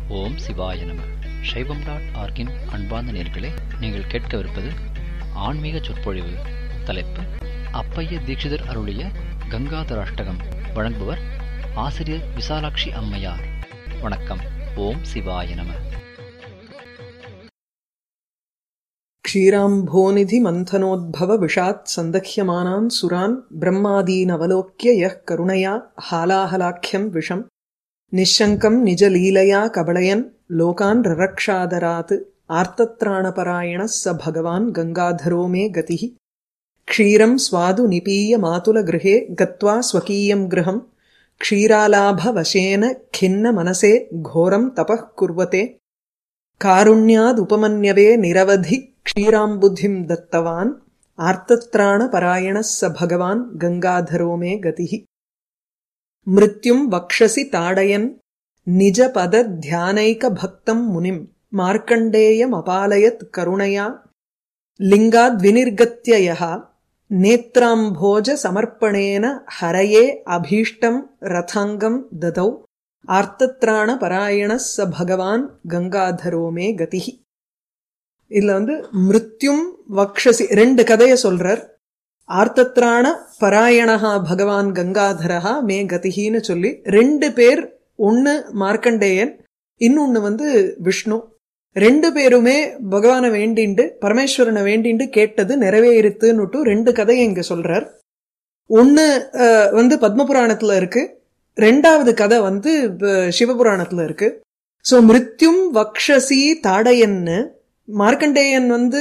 ஓம் சிவாய நம சைவம் டாட் ஆர்கின் அன்பார்ந்த நேர்களே நீங்கள் கேட்கவிருப்பது ஆன்மீக சொற்பொழிவு தலைப்பு அப்பைய தீட்சிதர் அருளிய கங்காதராஷ்டகம் வழங்குபவர் ஆசிரியர் விசாலாட்சி அம்மையார் வணக்கம் ஓம் சிவாய நம क्षीराम्भोनिधिमन्थनोद्भव सन्दह्यमानान् सुरान् ब्रह्मादीनवलोक्य यः करुणया हालाहलाख्यम् विषम् निःशङ्कम् निजलीलया कबळयन् लोकान् ररक्षादरात् आर्तत्राणपरायणः स भगवान् गङ्गाधरो मे गतिः क्षीरम् स्वादु निपीय मातुलगृहे गत्वा स्वकीयम् गृहम् क्षीरालाभवशेन खिन्नमनसे घोरम् तपः कुर्वते कारुण्यादुपमन्यवे निरवधि क्षीराम्बुधिम् दत्तवान् आर्तत्राणपरायणः स भगवान् गङ्गाधरो मे गतिः मृत्युम् वक्षसि ताडयन् निजपदध्यानैकभक्तम् मुनिम् मार्कण्डेयमपालयत् करुणया लिङ्गाद्विनिर्गत्य यः नेत्राम्भोजसमर्पणेन हरये अभीष्टम् रथाङ्गम् ददौ ஆர்த்தத்ராண ச பகவான் கங்காதரோமே கதிஹி இதுல வந்து மிருத்யும் வக்ஷசி ரெண்டு கதைய சொல்றார் ஆர்த்தத்ராண பராயணஹா பகவான் கங்காதரஹா மே கதிஹின்னு சொல்லி ரெண்டு பேர் ஒன்னு மார்க்கண்டேயன் இன்னொன்னு வந்து விஷ்ணு ரெண்டு பேருமே பகவானை வேண்டிண்டு பரமேஸ்வரனை வேண்டிண்டு கேட்டது நிறைவேறுத்துன்னுட்டு ரெண்டு கதையை இங்க சொல்றார் ஒன்னு வந்து பத்மபுராணத்துல இருக்கு ரெண்டாவது கதை வந்து சிவபுராணத்துல இருக்கு சோ மிருத்யும் வக்ஷசி தாடையன்னு மார்க்கண்டேயன் வந்து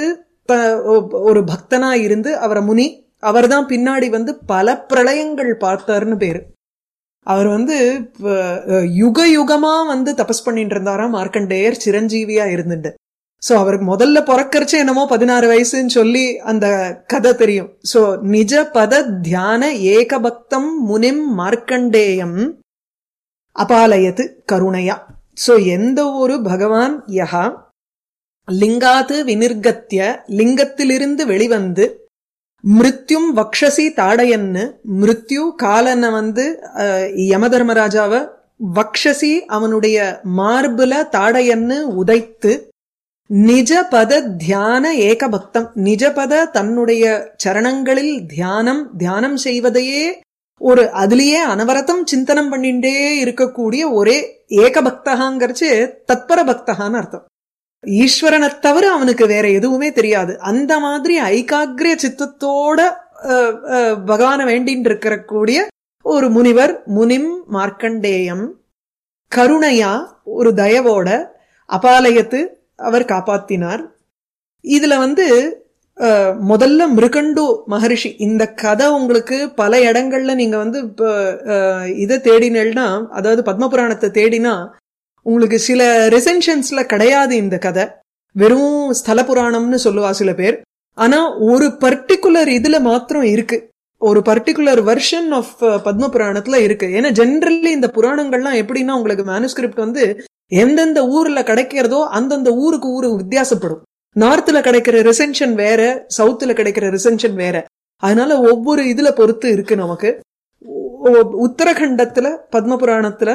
ஒரு பக்தனா இருந்து அவரை முனி அவர் தான் பின்னாடி வந்து பல பிரளயங்கள் பார்த்தாருன்னு பேரு அவர் வந்து யுக யுகமா வந்து தபஸ் பண்ணிட்டு இருந்தாராம் மார்க்கண்டேயர் சிரஞ்சீவியா இருந்துட்டு சோ அவருக்கு முதல்ல பிறக்கறச்சு என்னமோ பதினாறு வயசுன்னு சொல்லி அந்த கதை தெரியும் சோ நிஜ பத தியான ஏகபக்தம் முனிம் மார்க்கண்டேயம் அபாலயத்து கருணையா சோ எந்த ஒரு பகவான் யஹா லிங்காத்து வினிர்கத்திய லிங்கத்திலிருந்து வெளிவந்து மிருத்யும் வக்ஷசி தாடையன்னு மிருத்யு காலனை வந்து யமதர்மராஜாவ வக்ஷசி அவனுடைய மார்புல தாடையன்னு உதைத்து நிஜபத தியான ஏகபக்தம் நிஜபத தன்னுடைய சரணங்களில் தியானம் தியானம் செய்வதையே ஒரு அதுலயே அனவரத்தம் சிந்தனம் பண்ணிட்டே இருக்கக்கூடிய ஒரே ஏகபக்தகாங்கிறச்சு தத்பர பக்தகான்னு அர்த்தம் ஈஸ்வரனை தவிர அவனுக்கு வேற எதுவுமே தெரியாது அந்த மாதிரி ஐகாகிரிய சித்தத்தோட பகவான வேண்டின்னு இருக்கிற கூடிய ஒரு முனிவர் முனிம் மார்க்கண்டேயம் கருணையா ஒரு தயவோட அபாலயத்து அவர் காப்பாத்தினார் இதுல வந்து முதல்ல மிருகண்டு மகரிஷி இந்த கதை உங்களுக்கு பல இடங்கள்ல நீங்க வந்து இதை தேடினேன்னா அதாவது பத்மபுராணத்தை தேடினா உங்களுக்கு சில ரெசென்ஷன்ஸ்ல கிடையாது இந்த கதை வெறும் ஸ்தல புராணம்னு சொல்லுவா சில பேர் ஆனா ஒரு பர்டிகுலர் இதுல மாத்திரம் இருக்கு ஒரு பர்டிகுலர் வெர்ஷன் ஆஃப் பத்ம புராணத்துல இருக்கு ஏன்னா ஜென்ரலி இந்த புராணங்கள்லாம் எப்படின்னா உங்களுக்கு மேனுஸ்கிரிப்ட் வந்து எந்தெந்த ஊர்ல கிடைக்கிறதோ அந்தந்த ஊருக்கு ஊரு வித்தியாசப்படும் நார்த்ல கிடைக்கிற ரிசென்ஷன் வேற சவுத்துல கிடைக்கிற ரிசென்ஷன் வேற அதனால ஒவ்வொரு இதுல பொறுத்து இருக்கு நமக்கு உத்தரகண்டத்துல பத்ம புராணத்துல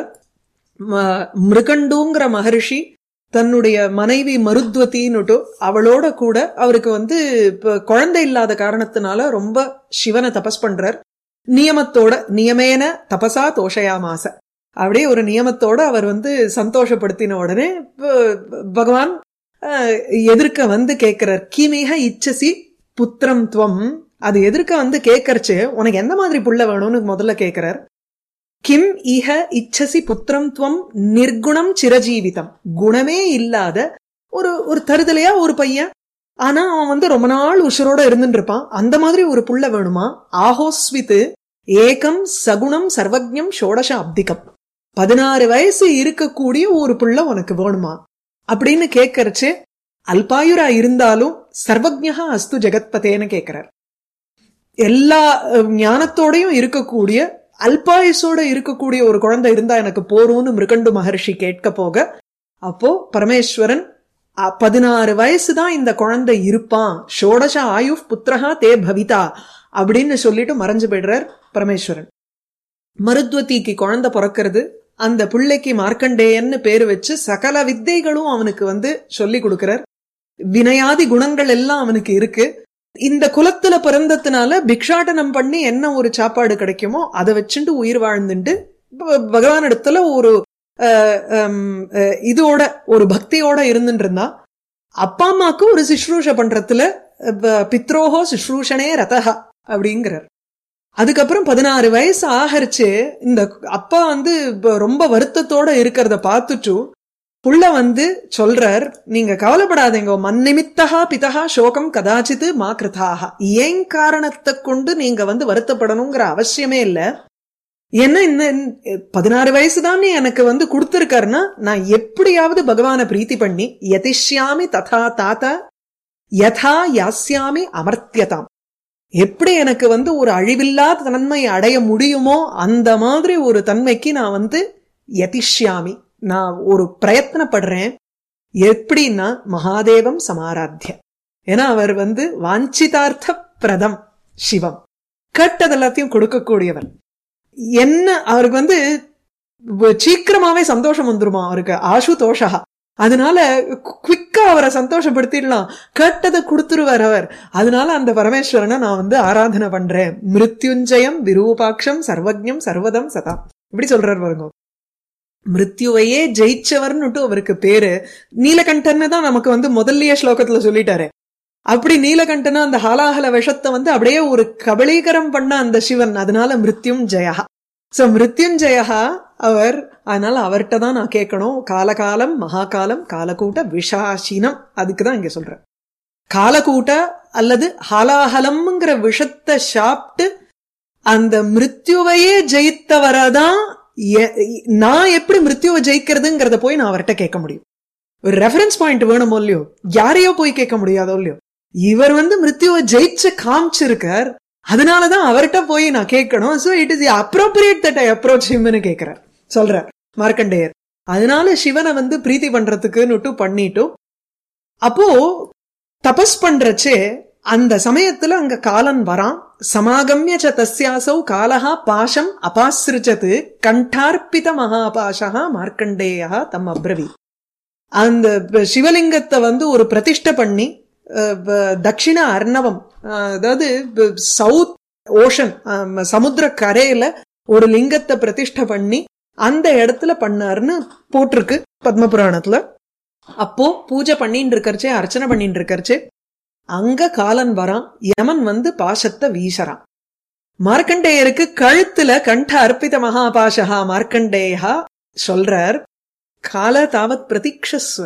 மிருகண்டுங்கிற மகரிஷி தன்னுடைய மனைவி மருத்வத்தின்னுட்டு அவளோட கூட அவருக்கு வந்து இப்ப குழந்தை இல்லாத காரணத்தினால ரொம்ப சிவனை தபஸ் பண்றார் நியமத்தோட நியமேன தபசா தோஷயாமாச அப்படியே ஒரு நியமத்தோட அவர் வந்து சந்தோஷப்படுத்தின உடனே பகவான் எதிர்க்க வந்து கேட்கிறார் கிமிக இச்சசி புத்திரம் துவம் அது எதிர்க்க வந்து கேட்கறச்சு உனக்கு எந்த மாதிரி புள்ள வேணும்னு முதல்ல கேட்கிறார் கிம் இஹ இச்சசி புத்திரம் துவம் நிர்குணம் சிரஜீவிதம் குணமே இல்லாத ஒரு ஒரு தருதலையா ஒரு பையன் ஆனா அவன் வந்து ரொம்ப நாள் உசுரோட இருந்துட்டு இருப்பான் அந்த மாதிரி ஒரு புள்ள வேணுமா ஆஹோஸ்வித்து ஏகம் சகுணம் சர்வஜம் ஷோடச அப்திகம் பதினாறு வயசு இருக்கக்கூடிய ஒரு புள்ள உனக்கு வேணுமா அப்படின்னு கேட்கறச்சு அல்பாயுரா இருந்தாலும் சர்வஜா அஸ்து ஜெகத்பதேன்னு கேட்கிறார் எல்லா ஞானத்தோடையும் இருக்கக்கூடிய அல்பாயுசோட இருக்கக்கூடிய ஒரு குழந்தை இருந்தா எனக்கு போறோம்னு மிருகண்டு மகர்ஷி கேட்க போக அப்போ பரமேஸ்வரன் பதினாறு வயசு தான் இந்த குழந்தை இருப்பான் ஷோடச ஆயு புத்திரஹா தே பவிதா அப்படின்னு சொல்லிட்டு மறைஞ்சு போயிடுறார் பரமேஸ்வரன் மருத்வதிக்கு குழந்தை பிறக்கிறது அந்த பிள்ளைக்கு மார்க்கண்டேயன்னு பேரு வச்சு சகல வித்தைகளும் அவனுக்கு வந்து சொல்லி கொடுக்கிறார் வினயாதி குணங்கள் எல்லாம் அவனுக்கு இருக்கு இந்த குலத்துல பிறந்ததுனால பிக்ஷாடனம் பண்ணி என்ன ஒரு சாப்பாடு கிடைக்குமோ அதை வச்சுட்டு உயிர் வாழ்ந்துட்டு ப- பகவான் இடத்துல ஒரு அஹ், ஹம், அஹ், இதோட ஒரு பக்தியோட இருந்துட்டு இருந்தா அப்பா அம்மாக்கு ஒரு சுஷ்ரூஷ பண்றதுல அஹ், பித்ரோஹோ சுஷ்ரூஷனே ரதஹா அப்படிங்கிறார் அதுக்கப்புறம் பதினாறு வயசு ஆகரிச்சு இந்த அப்பா வந்து இப்ப ரொம்ப வருத்தத்தோட இருக்கிறத பார்த்துட்டு புள்ள வந்து சொல்றார் நீங்க கவலைப்படாதீங்க மன்னிமித்தகா பிதகா சோகம் கதாச்சித்து மா கிருதாக ஏன் காரணத்தை கொண்டு நீங்க வந்து வருத்தப்படணுங்கிற அவசியமே இல்ல ஏன்னா இந்த பதினாறு வயசு தான் எனக்கு வந்து கொடுத்திருக்காருன்னா நான் எப்படியாவது பகவானை பிரீத்தி பண்ணி யதிஷ்யாமி ததா தாத்தா யதா யாஸ்யாமி அமர்த்தியதாம் எப்படி எனக்கு வந்து ஒரு அழிவில்லாத தன்மை அடைய முடியுமோ அந்த மாதிரி ஒரு தன்மைக்கு நான் வந்து யதிஷ்யாமி நான் ஒரு பிரயத்தனப்படுறேன் எப்படின்னா மகாதேவம் சமாராத்திய ஏன்னா அவர் வந்து வாஞ்சிதார்த்த பிரதம் சிவம் கேட்டது எல்லாத்தையும் கொடுக்கக்கூடியவர் என்ன அவருக்கு வந்து வ- சீக்கிரமாவே சந்தோஷம் வந்துருமா அவருக்கு ஆசு தோஷா அதனால குவிக்கா அவரை சந்தோஷப்படுத்திடலாம் கேட்டதை கொடுத்துருவார் அவர் அதனால அந்த பரமேஸ்வரனை நான் வந்து ஆராதனை பண்றேன் மிருத்யுஞ்சயம் விரூபாட்சம் சர்வஜம் சர்வதம் சதா இப்படி சொல்றாரு பாருங்க மிருத்யுவையே ஜெயிச்சவர்னுட்டு அவருக்கு பேரு நீலகண்டன்னு தான் நமக்கு வந்து முதல்லயே ஸ்லோகத்துல சொல்லிட்டாரு அப்படி நீலகண்டனா அந்த ஹாலாஹல விஷத்தை வந்து அப்படியே ஒரு கபலீகரம் பண்ண அந்த சிவன் அதனால மிருத்யும் ஜெயா சோ மிருத்யுஞ்சயா அவர் அதனால அவர்கிட்ட தான் நான் கேட்கணும் காலகாலம் மகாகாலம் காலக்கூட்ட விஷாசீனம் அதுக்கு தான் இங்க சொல்றேன் காலக்கூட்ட அல்லது ஹாலாஹலம்ங்கிற விஷத்தை சாப்பிட்டு அந்த மிருத்யுவையே ஜெயித்தவரதான் எ- நான் எப்படி மிருத்யுவை ஜெயிக்கிறதுங்கிறத போய் நான் அவர்கிட்ட கேட்க முடியும் ஒரு ரெஃபரன்ஸ் பாயிண்ட் வேணுமோ இல்லையோ யாரையோ போய் கேட்க முடியாதோ இல்லையோ இவர் வந்து மிருத்யுவை ஜெயிச்சு காமிச்சிருக்கார் அதனாலதான் அவர்கிட்ட போய் நான் கேட்கணும் so it is appropriate that I approach ஹிம்னு கேட்கிறார் சொல்றார் மார்க்கண்டேயர் அதனால சிவனை வந்து பிரீத்தி பண்றதுக்குன்னுட்டு பண்ணிட்டும் அப்போ தபஸ் பண்றச்சே அந்த சமயத்துல அங்க காலன் வரான் சமாகமிய ச தஸ்யாசௌ காலஹா பாஷம் அபாசிருச்சது கண்டார்ப்பித மகாபாஷா மார்க்கண்டேயா தம் அப்ரவி அந்த ப- சிவலிங்கத்தை வந்து ஒரு பிரதிஷ்டை பண்ணி அஹ், ப- தட்சிண அர்ணவம் அஹ், அதாவது ப- சவுத் ஓஷன் அஹ், சமுத்திர கரையில ஒரு லிங்கத்தை பிரதிஷ்டை பண்ணி அந்த இடத்துல பண்ணாருன்னு போட்டிருக்கு பத்ம புராணத்துல அப்போ பூஜை பண்ணிட்டு இருக்கறச்சே அர்ச்சனை பண்ணிட்டு இருக்கறச்சே அங்க காலன் வரான் யமன் வந்து பாசத்தை வீசறான் மார்க்கண்டேயருக்கு கழுத்துல கண்ட அர்ப்பித மகாபாஷா மார்க்கண்டேயா சொல்றார் கால தாவத் பிரதீக்ஷஸ்வ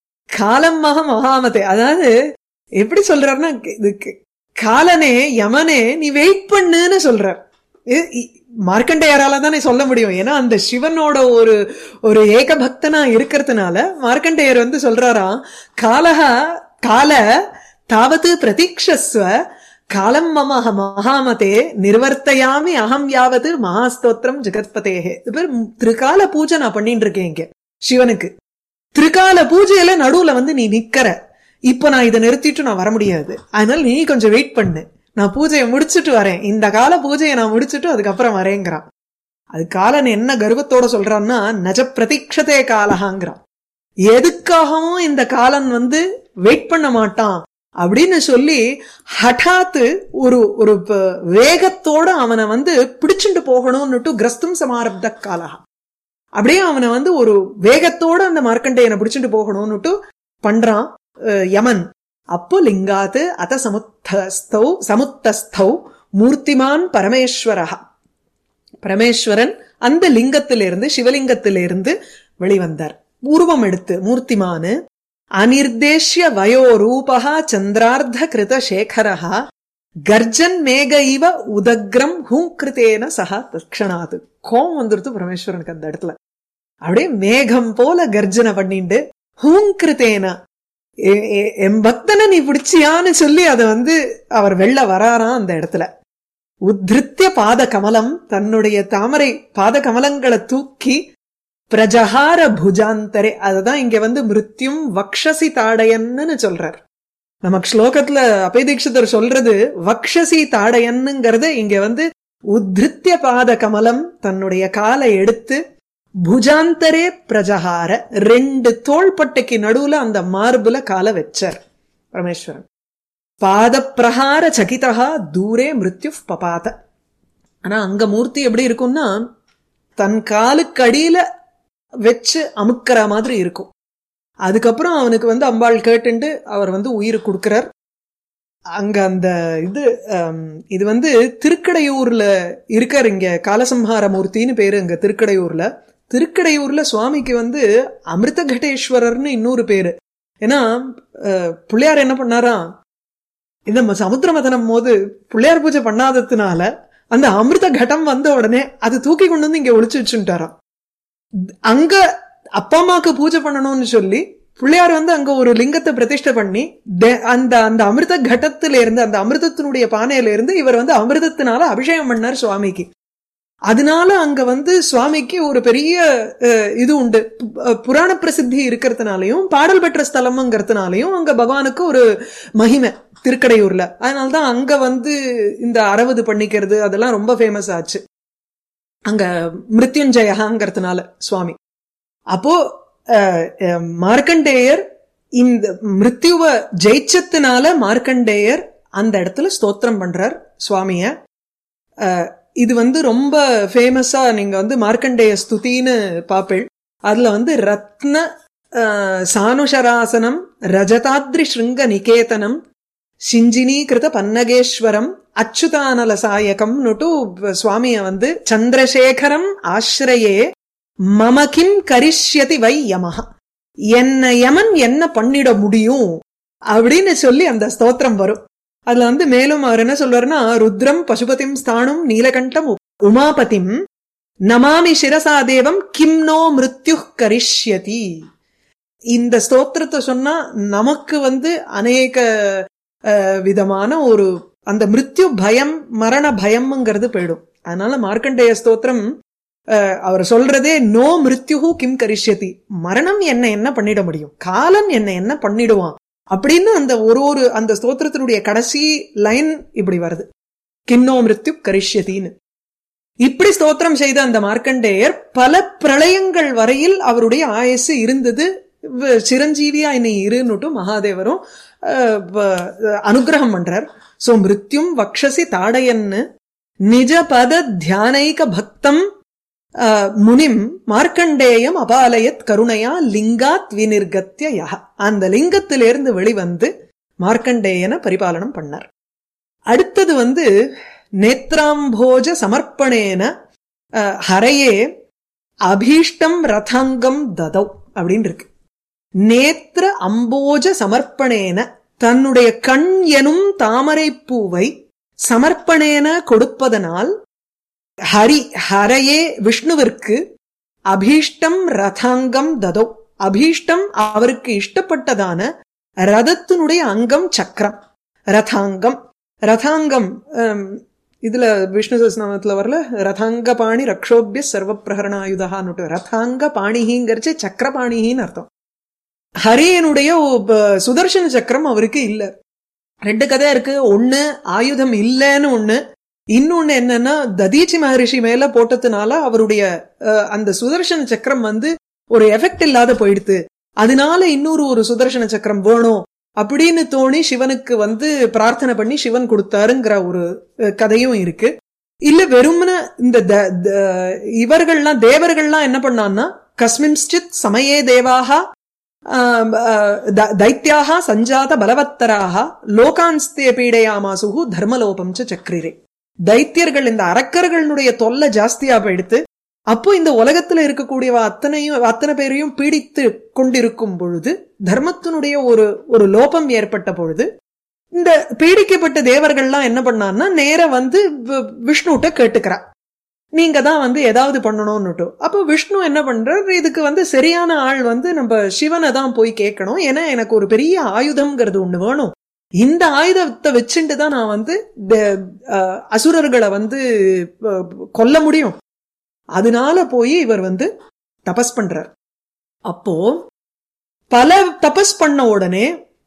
காலம் மக மகாமதே அதாவது எப்படி சொல்றாருன்னா இதுக்கு காலனே யமனே நீ வெயிட் பண்ணுன்னு சொல்றார் இ- இ- மார்க்கண்டேயரால தானே சொல்ல முடியும் ஏன்னா அந்த சிவனோட ஒரு ஒரு ஏக பக்தனா இருக்கிறதுனால மார்க்கண்டேயர் வந்து சொல்றாராம் காலஹா கால தாவத்து பிரதீக்ஷஸ்வ காலம் மம மகாமதே நிர்வர்த்தையாமி அகம் யாவது மகாஸ்தோத்திரம் ஜெகத்பதேகே இது பேர் திரிகால பூஜை நான் பண்ணிட்டு இருக்கேன் இங்க சிவனுக்கு திரிகால பூஜையில நடுவுல வந்து நீ நிக்கிற இப்ப நான் இதை நிறுத்திட்டு நான் வர முடியாது அதனால நீ கொஞ்சம் வெயிட் பண்ணு நான் பூஜையை முடிச்சிட்டு வரேன் இந்த கால பூஜையை நான் முடிச்சிட்டு அதுக்கப்புறம் வரேங்கிறான் அது காலன் என்ன கர்வத்தோட சொல்றான்னா நஜ பிரதீட்சதே காலகாங்கிறான் எதுக்காகவும் இந்த காலன் வந்து வெயிட் பண்ண மாட்டான் அப்படின்னு சொல்லி ஹட்டாத்து ஒரு ஒரு ப- வேகத்தோட அவனை வந்து பிடிச்சுட்டு போகணும்னுட்டு கிரஸ்தும் சமாரப்த காலகா அப்படியே அவனை வந்து ஒரு வேகத்தோட அந்த மார்க்கண்டேயனை பிடிச்சிட்டு போகணும்னுட்டு பண்றான் அஹ், யமன் அப்போ லிங்காத்து அத சமுத்தஸ்தௌ சமுத்தஸ்தௌ மூர்த்திமான் பரமேஸ்வரஹா பரமேஸ்வரன் அந்த லிங்கத்திலிருந்து சிவலிங்கத்திலிருந்து வெளிவந்தார் உருவம் எடுத்து மூர்த்திமானு அனிர்தேஷ்ய வயோ ரூபா சந்திரார்த்த கிருத சேகரஹா கர்ஜன் மேக இவ உதக்ரம் ஹூங்கிருத்தேன சஹா தக்ஷணாது கோம் வந்துருது பரமேஸ்வரனுக்கு அந்த இடத்துல அப்படியே மேகம் போல கர்ஜனை பண்ணிண்டு ஹூங்கிருத்தேன எ- எ- என் பக்தனை நீ பிடிச்சியான்னு சொல்லி அதை வந்து அவர் வெளில வராராம் அந்த இடத்துல உத்ருத்திய பாத கமலம் தன்னுடைய தாமரை பாத கமலங்களை தூக்கி பிரஜஹார புஜாந்தரே அததான் இங்க வந்து மிருத்யும் வக்ஷசி தாடையன்னு சொல்றார் நமக்கு ஸ்லோகத்துல அபய தீட்சிதர் சொல்றது வக்ஷசி தாடையன்னுங்கிறது இங்க வந்து உத்ருத்திய பாத கமலம் தன்னுடைய காலை எடுத்து புஜாந்தரே பிரஜகார ரெண்டு தோள்பட்டைக்கு நடுவுல அந்த மார்புல கால வச்சார் பரமேஸ்வரன் பாதப்பிரகார சகிதா தூரே மிருத்யு பபாத ஆனா அங்க மூர்த்தி எப்படி இருக்கும்னா தன் காலுக்கு அடியில வச்சு அமுக்கிற மாதிரி இருக்கும் அதுக்கப்புறம் அவனுக்கு வந்து அம்பாள் கேட்டுண்டு அவர் வந்து உயிர் கொடுக்கிறார் அங்க அந்த இது ஹம், இது வந்து திருக்கடையூர்ல இருக்கார் இங்க காலசம்ஹார மூர்த்தின்னு பேரு இங்க திருக்கடையூர்ல திருக்கடையூர்ல சுவாமிக்கு வந்து அமிர்த கடேஸ்வரர்னு இன்னொரு பேரு ஏன்னா அஹ், பிள்ளையார் என்ன பண்ணாராம் இந்த ம- சமுத்திர மதனம் போது பிள்ளையார் பூஜை பண்ணாததுனால அந்த அமிர்த கடம் வந்த உடனே அது தூக்கி கொண்டு வந்து இங்க ஒளிச்சு வச்சுட்டாராம் அங்க அப்பா அம்மாக்கு பூஜை பண்ணணும்னு சொல்லி பிள்ளையார் வந்து அங்க ஒரு லிங்கத்தை பிரதிஷ்டை பண்ணி தே- அந்த அந்த அமிர்த கடத்துல இருந்து அந்த அமிர்தத்தினுடைய பானையில இருந்து இவர் வந்து அமிர்தத்தினால அபிஷேகம் பண்ணார் சுவாமிக்கு அதனால அங்க வந்து சுவாமிக்கு ஒரு பெரிய அஹ், இது உண்டு பு- அஹ், புராண பிரசித்தி இருக்கிறதுனாலையும் பாடல் பெற்ற ஸ்தலம்ங்கிறதுனாலையும் அங்க பகவானுக்கு ஒரு மகிமை திருக்கடையூர்ல அதனாலதான் அங்க வந்து இந்த அறவது பண்ணிக்கிறது அதெல்லாம் ரொம்ப ஃபேமஸ் ஆச்சு அங்க மிருத்யுஞ்சயகாங்கிறதுனால சுவாமி அப்போ அஹ், அஹ், மார்க்கண்டேயர் இந்த மிருத்யுவ ஜெயிச்சத்தினால மார்க்கண்டேயர் அந்த இடத்துல ஸ்தோத்திரம் பண்றார் சுவாமிய அஹ், இது வந்து ரொம்ப ஃபேமஸா நீங்க வந்து மார்க்கண்டேய ஸ்துதின்னு பாப்பேள் அதுல வந்து ரத்ன அஹ், சானுஷராசனம் ரஜதாத்ரி ஸ்ருங்க நிகேதனம் சிஞ்சினீகிருத பன்னகேஸ்வரம் அச்சுதானல சாயகம்னுட்டு சுவாமிய வந்து சந்திரசேகரம் ஆசிரயே மம கிம் கரிஷ்யதி வை யமஹ என்ன யமன் என்ன பண்ணிட முடியும் அப்படின்னு சொல்லி அந்த ஸ்தோத்திரம் வரும் அதுல வந்து மேலும் அவர் என்ன சொல்வாருன்னா ருத்ரம் பசுபதிம் ஸ்தானும் நீலகண்டம் உ- உமாபதிம் நமாமி சிரசா தேவம் கிம் நோ மிருத்யு கரிஷ்யதி இந்த ஸ்தோத்திரத்தை சொன்னா நமக்கு வந்து அநேக அஹ், விதமான ஒரு அந்த மிருத்யு பயம் மரண பயம்ங்கிறது போயிடும் அதனால மார்க்கண்டேய ஸ்தோத்திரம் அஹ், அவர் சொல்றதே நோ மிருத்யுஹு கிம் கரிஷ்யதி மரணம் என்ன என்ன பண்ணிட முடியும் காலம் என்ன என்ன பண்ணிடுவான் அப்படின்னு அந்த ஒரு ஒரு அந்த ஸ்தோத்திரத்தினுடைய கடைசி லைன் இப்படி வருது கின்னோ மிருத்யு கரிஷ்யத்தின்னு இப்படி ஸ்தோத்திரம் செய்த அந்த மார்க்கண்டேயர் பல பிரளயங்கள் வரையில் அவருடைய ஆயுசு இருந்தது வ- சிரஞ்சீவியா இன்னை இருன்னுட்டு மகாதேவரும் அஹ், வ- அனுக்கிரகம் பண்றார் சோ மிருத்யும் வக்ஷசி தாடையன்னு நிஜ பத தியானைக பக்தம் அஹ், முனிம் மார்க்கண்டேயம் அபாலயத் கருணையா லிங்காத் வினிர்கத்திய யஹ அந்த லிங்கத்திலிருந்து வெளிவந்து மார்க்கண்டேயனை பரிபாலனம் பண்ணார் அடுத்தது வந்து நேத்ராம்போஜ சமர்ப்பணேன அஹ், ஹரையே அபீஷ்டம் ரதாங்கம் ததௌ அப்படின்னு இருக்கு நேத்ர அம்போஜ சமர்ப்பணேன தன்னுடைய கண் எனும் தாமரை பூவை சமர்ப்பணேன கொடுப்பதனால் ஹரி ஹரையே விஷ்ணுவிற்கு அபீஷ்டம் ரதாங்கம் ததோ அபீஷ்டம் அவருக்கு இஷ்டப்பட்டதான ரதத்தினுடைய அங்கம் சக்கரம் ரதாங்கம் ரதாங்கம் ஹம், இதுல விஷ்ணு சஸ்நாமத்துல வரல ரதாங்க பாணி ரக்ஷோபிய சர்வ பிரகரணாயுதான்னுட்டு ரதாங்க பாணிஹிங்கிறச்சு சக்கரபாணிஹின்னு அர்த்தம் ஹரியனுடைய ஒ- சுதர்சன சக்கரம் அவருக்கு இல்ல ரெண்டு கதை இருக்கு ஒண்ணு ஆயுதம் இல்லைன்னு ஒண்ணு இன்னொன்னு என்னன்னா ததீச்சி மகரிஷி மேல போட்டதுனால அவருடைய அஹ், அந்த சுதர்சன சக்கரம் வந்து ஒரு எஃபெக்ட் இல்லாத போயிடுது அதனால இன்னொரு ஒரு சுதர்சன சக்கரம் வேணும் அப்படின்னு தோணி சிவனுக்கு வந்து பிரார்த்தனை பண்ணி சிவன் கொடுத்தாருங்கிற ஒரு அஹ், கதையும் இருக்கு இல்ல வெறுமன இந்த த- த- இவர்கள்லாம் தேவர்கள்லாம் என்ன பண்ணான்னா கஸ்மின்ஸ்டித் சமயே தேவாக ஆம், அஹ், த- தைத்யாக சஞ்சாத பலவத்தராக லோகான்ஸ்தே பீடையாமாசுகு தர்மலோபம் ச சக்ரிரே தைத்தியர்கள் இந்த அரக்கர்களுடைய தொல்லை ஜாஸ்தியா போயிடுத்து அப்போ இந்த உலகத்துல இருக்கக்கூடிய அத்தனையும் அத்தனை பேரையும் பீடித்து கொண்டிருக்கும் பொழுது தர்மத்தினுடைய ஒரு ஒரு லோபம் ஏற்பட்ட பொழுது இந்த பீடிக்கப்பட்ட தேவர்கள்லாம் என்ன பண்ணான்னா நேர வந்து வி- விஷ்ணுட்ட கேட்டுக்கிறா நீங்க தான் வந்து ஏதாவது பண்ணணும்னுட்டு அப்போ விஷ்ணு என்ன பண்றார் இதுக்கு வந்து சரியான ஆள் வந்து நம்ம சிவனை தான் போய் கேட்கணும் ஏன்னா எனக்கு ஒரு பெரிய ஆயுதம்ங்கிறது ஒண்ணு வேணும் இந்த ஆயுதத்தை வச்சுட்டு தான் நான் வந்து த- அஹ், அசுரர்களை வந்து அஹ், கொல்ல முடியும் அதனால போய் இவர் வந்து தபஸ் பண்றார் அப்போ பல தபஸ் பண்ண உடனே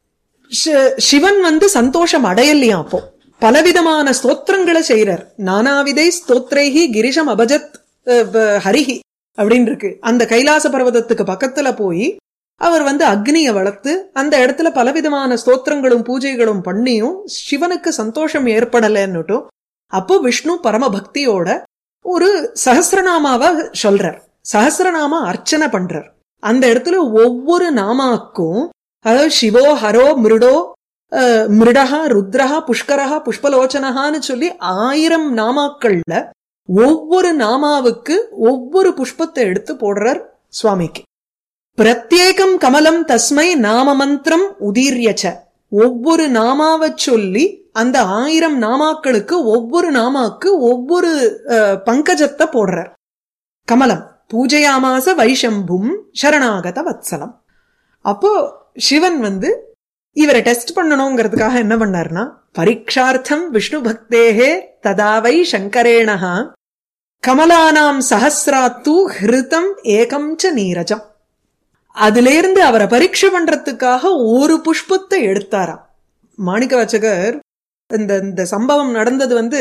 ஷி- சிவன் வந்து சந்தோஷம் அடையலையா அப்போ பலவிதமான ஸ்தோத்திரங்களை செய்யறார் நானாவிதை ஸ்தோத்ரைஹி கிரிஷம் அபஜத் அஹ், வ- ஹரிஹி அப்படின்னு இருக்கு அந்த கைலாச பர்வதத்துக்கு பக்கத்துல போய் அவர் வந்து அக்னியை வளர்த்து அந்த இடத்துல பலவிதமான ஸ்தோத்திரங்களும் பூஜைகளும் பண்ணியும் சிவனுக்கு சந்தோஷம் ஏற்படலைன்னுட்டும் அப்போ விஷ்ணு பரம பக்தியோட ஒரு சஹசிரநாமாவா சொல்றார் சஹசிரநாம அர்ச்சனை பண்றார் அந்த இடத்துல ஒவ்வொரு நாமாக்கும் அதாவது சிவோ ஹரோ மிருடோ அஹ், மிருடஹா ருத்ரஹா புஷ்கரஹா புஷ்பலோச்சனஹான்னு சொல்லி ஆயிரம் நாமாக்கள்ல ஒவ்வொரு நாமாவுக்கு ஒவ்வொரு புஷ்பத்தை எடுத்து போடுறார் சுவாமிக்கு பிரத்யேகம் கமலம் தஸ்மை நாம மந்திரம் உதீரியச்ச ஒவ்வொரு நாமாவை சொல்லி அந்த ஆயிரம் நாமாக்களுக்கு ஒவ்வொரு நாமாக்கு ஒவ்வொரு அஹ், பங்கஜத்தை போடுறார் கமலம் பூஜையாமாச வைஷம்பும் சரணாகத வத்சலம் அப்போ சிவன் வந்து இவரை டெஸ்ட் பண்ணணுங்கிறதுக்காக என்ன பண்ணார்னா பரீட்சார்த்தம் விஷ்ணு பக்தேகே ததாவை சங்கரேணஹா கமலானாம் சஹசிராத்து ஹிருதம் ஏகம் ச நீரஜம் அதிலிருந்து அவரை பரீட்சை பண்றதுக்காக ஒரு புஷ்பத்தை எடுத்தாராம் மாணிக்க வாச்சகர் இந்த இந்த சம்பவம் நடந்தது வந்து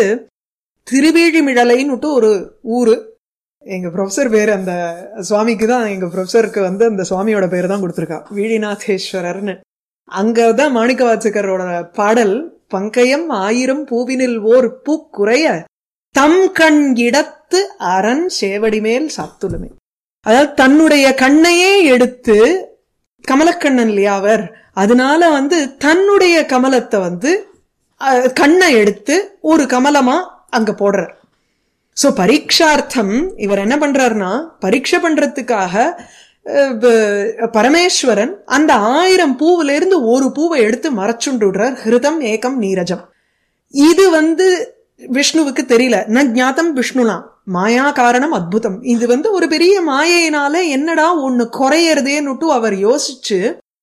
திருவேழிமிழலைன்னுட்டு ஒரு ஊரு எங்க ப்ரொஃபசர் பேர் அந்த சுவாமிக்கு தான் எங்க ப்ரொஃபசருக்கு வந்து அந்த சுவாமியோட பேர் தான் கொடுத்துருக்கா வீழிநாதேஸ்வரர்னு அங்கதான் மாணிக்க வாச்சகரோட பாடல் பங்கயம் ஆயிரம் பூவினில் ஓர் பூ குறைய தம் கண் இடத்து அரண் சேவடி மேல் சாத்துலுமே அதாவது தன்னுடைய கண்ணையே எடுத்து கமலக்கண்ணன் இல்லையா அவர் அதனால வந்து தன்னுடைய கமலத்தை வந்து அஹ், கண்ணை எடுத்து ஒரு கமலமா அங்க போடுறார் சோ பரீட்சார்த்தம் இவர் என்ன பண்றாருன்னா பரீட்சை பண்றதுக்காக அஹ், ப- பரமேஸ்வரன் அந்த ஆயிரம் பூவுல இருந்து ஒரு பூவை எடுத்து மறைச்சுண்டு விடுறார் ஹிருதம் ஏகம் நீரஜம் இது வந்து விஷ்ணுவுக்கு தெரியல ந ஞாத்தம் விஷ்ணுனா மாயா காரணம் அத்புதம் இது வந்து ஒரு பெரிய மாயையினால என்னடா ஒண்ணு குறையறதேன்னுட்டு அவர் யோசிச்சு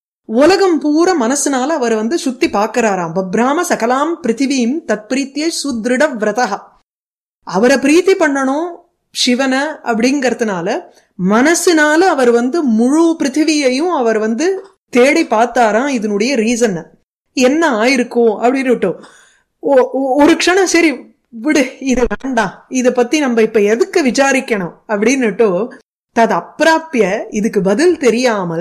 உலகம் பூரா மனசுனால அவர் வந்து சுத்தி பாக்குறாராம் பப்ராம சகலாம் பிருத்திவீம் தத்பிரீத்திய சுத்ருட விரதா அவரை பிரீத்தி பண்ணணும் சிவனை அப்படிங்கறதுனால மனசுனால அவர் வந்து முழு பிருத்திவியையும் அவர் வந்து தேடி பார்த்தாராம் இதனுடைய ரீசன் என்ன ஆயிருக்கும் அப்படின்னுட்டு ஒ- ஒ- ஒரு க்ஷணம் சரி விடு இது வேண்டாம் இத பத்தி நம்ம இப்ப எதுக்கு விசாரிக்கணும் அப்படின்னுட்டு தது அப்பிராப்பிய இதுக்கு பதில் தெரியாமல்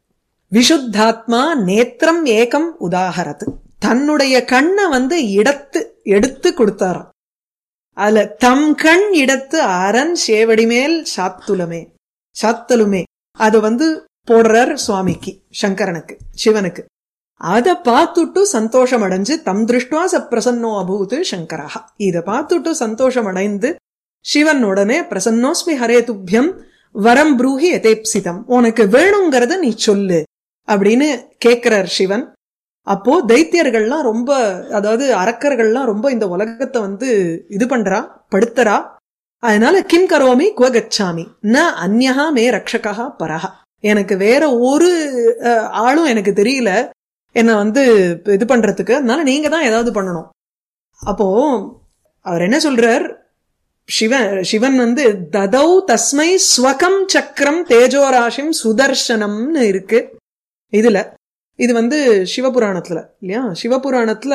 விஷுத்தாத்மா நேத்திரம் ஏகம் உதாகரத்து தன்னுடைய கண்ணை வந்து இடத்து எடுத்து கொடுத்தாராம் அதுல தம் கண் இடத்து அரண் சேவடி மேல் சாத்துலமே சாத்தலுமே அது வந்து போடுறார் சுவாமிக்கு சங்கரனுக்கு சிவனுக்கு அத பார்த்துட்டு சந்தோஷம் அடைஞ்சு தம் திருஷ்டுவா ச பிரசன்னோ அபூத் சங்கரஹா இத பார்த்துட்டு சந்தோஷம் அடைந்து சிவன் உடனே பிரசன்னோஸ்மி ஹரே துப்பியம் வரம் ப்ரூஹி எதேப்சிதம் உனக்கு வேணுங்கிறத நீ சொல்லு அப்படின்னு கேக்குறார் சிவன் அப்போ தைத்தியர்கள்லாம் ரொம்ப அதாவது அரக்கர்கள்லாம் ரொம்ப இந்த உலகத்தை வந்து இது பண்றா படுத்துறா அதனால கிம் கரோமி குவ கச்சாமி ந அந்யஹா மே ரக்ஷகா பரஹா எனக்கு வேற ஒரு அஹ், ஆளும் எனக்கு தெரியல என்ன வந்து இது பண்றதுக்கு அதனால நீங்க தான் ஏதாவது பண்ணணும் அப்போ அவர் என்ன சொல்றார் சிவன் சிவன் வந்து ததௌ தஸ்மை ஸ்வகம் சக்கரம் தேஜோராசிம் சுதர்சனம்னு இருக்கு இதுல இது வந்து சிவபுராணத்துல இல்லையா சிவபுராணத்துல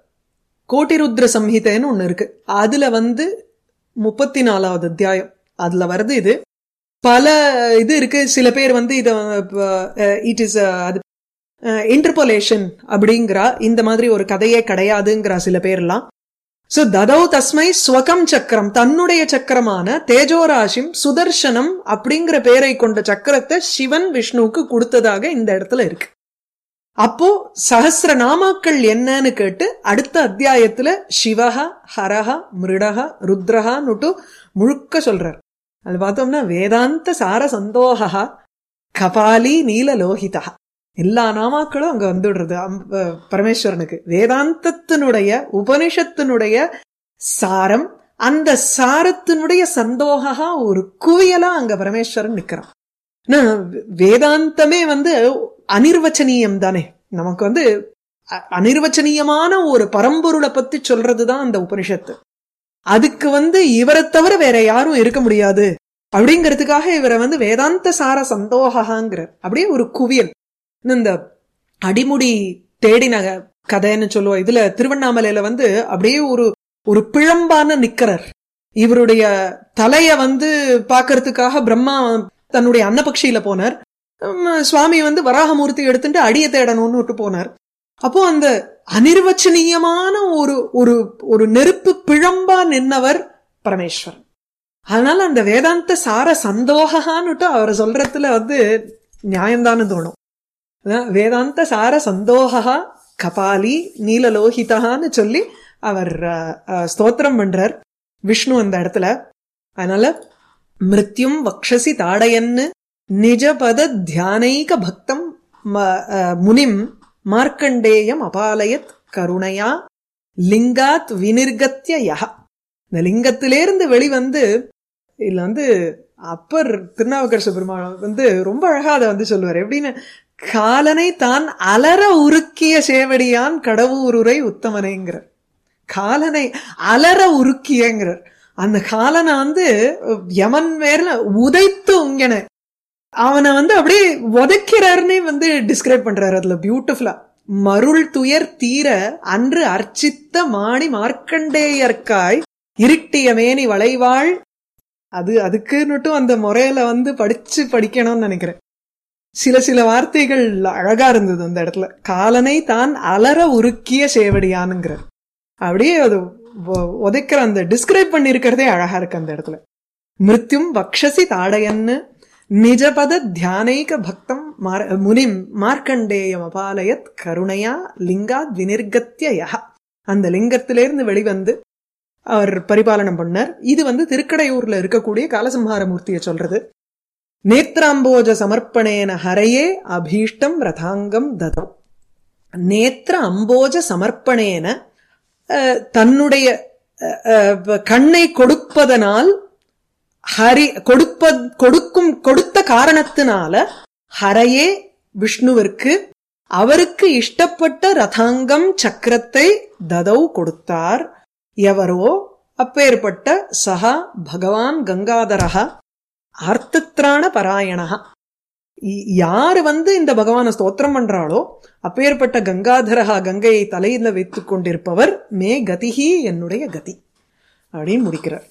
கோட்டிருத்ர சம்ஹிதைன்னு ஒண்ணு இருக்கு அதுல வந்து முப்பத்தி நாலாவது அத்தியாயம் அதுல வருது இது பல இது இருக்கு சில பேர் வந்து இத இட் இஸ் அது இன்டர்போலேஷன் அப்படிங்கிறா இந்த மாதிரி ஒரு கதையே கிடையாதுங்கிறா சில பேர்லாம் சோ ததௌ தஸ்மை ஸ்வகம் சக்கரம் தன்னுடைய சக்கரமான தேஜோராசிம் சுதர்சனம் அப்படிங்கிற பேரை கொண்ட சக்கரத்தை சிவன் விஷ்ணுவுக்கு கொடுத்ததாக இந்த இடத்துல இருக்கு அப்போ சஹசிர நாமாக்கள் என்னன்னு கேட்டு அடுத்த அத்தியாயத்துல சிவஹ ஹரஹ மிருடஹ ருத்ரஹான்னுட்டு முழுக்க சொல்றார் அது பார்த்தோம்னா வேதாந்த சார சந்தோகா கபாலி நீல லோகிதா எல்லா நாமாக்களும் அங்க வந்துடுறது அம்- அஹ் பரமேஸ்வரனுக்கு வேதாந்தத்தினுடைய உபனிஷத்தினுடைய சாரம் அந்த சாரத்தினுடைய சந்தோகா ஒரு குவியலா அங்க பரமேஸ்வரன் நிக்கிறான் ஆனா, வேதாந்தமே வந்து அனிர்வச்சனீயம் தானே நமக்கு வந்து அ- அனிர்வச்சனீயமான ஒரு பரம்பொருளை பத்தி சொல்றதுதான் அந்த உபனிஷத்து அதுக்கு வந்து இவரை தவிர வேற யாரும் இருக்க முடியாது அப்படிங்கிறதுக்காக இவரை வந்து வேதாந்த சார சந்தோகாங்கிறார் அப்படியே ஒரு குவியல் இன்னும் இந்த அடிமுடி தேடின கதைன்னு சொல்லுவோம் இதுல திருவண்ணாமலையில வந்து அப்படியே ஒரு ஒரு பிழம்பான நிக்கரர் இவருடைய தலைய வந்து பாக்குறதுக்காக பிரம்மா தன்னுடைய அன்னபக்ஷியில போனார் உம், சுவாமி வந்து வராகமூர்த்தி எடுத்துட்டு அடிய தேடணும்னு விட்டு போனார் அப்போ அந்த அனிர்வச்சனீயமான ஒரு ஒரு ஒரு நெருப்பு பிழம்பா நின்னவர் பரமேஸ்வரன் அதனால அந்த வேதாந்த சார சந்தோகான்னுட்டு அவர் சொல்றதுல வந்து நியாயம்தான்னு தோணும் அதான் வேதாந்த சார சந்தோகா கபாலி நீலலோகிதான்னு சொல்லி அவர் அஹ், அஹ், ஸ்தோத்திரம் பண்றார் விஷ்ணு அந்த இடத்துல அதனால மிருத்யும் வக்ஷசி தாடயன்னு நிஜபத தியானைக பக்தம் ம- அஹ், முனிம் மார்க்கண்டேயம் அபாலயத் கருணையா லிங்காத் வினிர்கத்ய யஹ இந்த லிங்கத்திலேருந்து வெளிவந்து இதுல வந்து அப்பர் திருநாவுக்கரசு பெருமாள் வந்து ரொம்ப அழகா அதை வந்து சொல்லுவார் எப்படின்னு காலனை தான் அலற உருக்கிய சேவடியான் கடவுருரை உத்தமனைங்கிறார் காலனை அலற உருக்கியங்கிறார் அந்த காலனை வந்து யமன் மேல உதைத்து உங்கன அவனை வந்து அப்படியே உதைக்கிறாருன்னே வந்து டிஸ்கிரைப் பண்றாரு அதுல பியூட்டிஃபுல்லா மருள் துயர் தீர அன்று அர்ச்சித்த மாணி மார்க்கண்டேயர்க்காய் இருட்டிய மேனி வளைவாள் அது அதுக்குன்னுட்டும் அந்த முறையில வந்து படிச்சு படிக்கணும்னு நினைக்கிறேன் சில சில வார்த்தைகள் அழகா இருந்தது அந்த இடத்துல காலனை தான் அலற உருக்கிய சேவடியானுங்கிறார் அப்படியே அது உ- உதைக்கிற அந்த டிஸ்கிரைப் பண்ணிருக்கிறதே அழகா இருக்கு அந்த இடத்துல மிருத்யும் வக்ஷசி தாடயன்னு நிஜபத தியானைக பக்தம் மார்- முனிம் மார்க்கண்டேயம் அபாலயத் கருணையா லிங்காத் வினிர்கத்ய யஹ அந்த லிங்கத்திலிருந்து வெளிவந்து அவர் பரிபாலனம் பண்ணார் இது வந்து திருக்கடையூர்ல இருக்கக்கூடிய காலசம்ஹார மூர்த்தியை சொல்றது நேத்ராம்போஜ சமர்ப்பணேன ஹரையே அபீஷ்டம் ரதாங்கம் ததோ நேத்திர அம்போஜ சமர்ப்பணேன அஹ், தன்னுடைய அஹ், அஹ், கண்ணை கொடுப்பதனால் ஹரி கொடுப்ப கொடுக்கும் கொடுத்த காரணத்தினால ஹரையே விஷ்ணுவிற்கு அவருக்கு இஷ்டப்பட்ட ரதாங்கம் சக்கரத்தை ததௌ கொடுத்தார் எவரோ அப்பேற்பட்ட சஹா பகவான் கங்காதரஹா அர்த்தத்ராண பராயணஹா இ- யாரு வந்து இந்த பகவானை ஸ்தோத்திரம் பண்றாளோ அப்பேற்பட்ட கங்காதரஹா கங்கையை தலையில வைத்துக் கொண்டிருப்பவர் மே கதிஹி என்னுடைய கதி அப்படின்னு முடிக்கிறார்